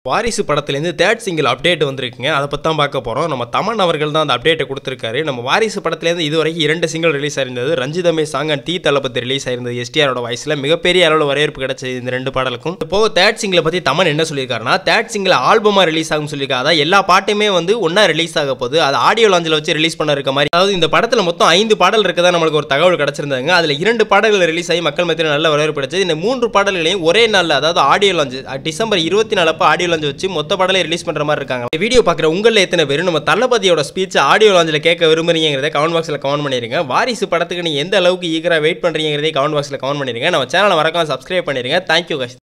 வாரிசு படத்துலேருந்து third single update வந்திருக்குங்க அதை பற்றி தான் பார்க்க போகிறோம் நம்ம தமன் அவர்கள் தான் அந்த அப்டேட்டை கொடுத்துருக்காரு நம்ம வாரிசு படத்துலேருந்து இது வரைக்கும் இரண்டு சிங்கிள் ரிலீஸ் ஆயிருந்தது Ranjithame song and Thee Thalapathy release ஆயிருந்தது எஸ்டிஆரோட வாய்ஸில் மிகப்பெரிய அளவில் வரவேற்பு கிடைச்சது இந்த ரெண்டு பாடலுக்கும் இப்போ தேர்ட் சிங்கிளை பற்றி தமன் என்ன சொல்லியிருக்காருன்னா தேர்ட் சிங்கிள் ஆல்பமாக ரிலீஸ் ஆகும் சொல்லியிருக்காரு அதாவது எல்லா பாட்டுமே வந்து ஒன்றா ரிலீஸ் ஆக போகுது அது ஆடியோ லாஞ்சில் வச்சு ரிலீஸ் பண்ண இருக்க மாதிரி அதாவது இந்த படத்தில் மொத்தம் ஐந்து பாடல் இருக்கதா நம்மளுக்கு ஒரு தகவல் கிடச்சிருந்தாங்க அதில் இரண்டு பாடல்கள் ரிலீஸ் ஆகி மக்கள் மத்தியில் நல்ல வரவேற்பு கிடைச்சது இந்த மூன்று பாடல்களையும் ஒரே நாளில் அதாவது ஆடியோ லான்ச் டிசம்பர் இருபத்தி நாலு அப்போ ஆடியோ லான்ச் வச்சு மொத்த பாடலை ரிலீஸ் பண்ணுற மாதிரி இருக்காங்க இந்த வீடியோ பார்க்குற உங்களில் எத்தனை பேர் நம்ம தளபதியோட ஸ்பீச் ஆடியோ லான்ச்சில் கேட்க விரும்புறீங்கிறத கமெண்ட் பாக்ஸில் கமெண்ட் பண்ணிருங்க வாரிசு படத்துக்கு நீங்கள் எந்த அளவுக்கு ஈகராக வெயிட் பண்ணுறீங்கிறதே கமெண்ட் பாக்ஸில் கமெண்ட் பண்ணிருங்க நம்ம சேனலை மறக்காம சப்ஸ்கிரைப் பண்ணிருங்க தேங்க்யூ கஷ்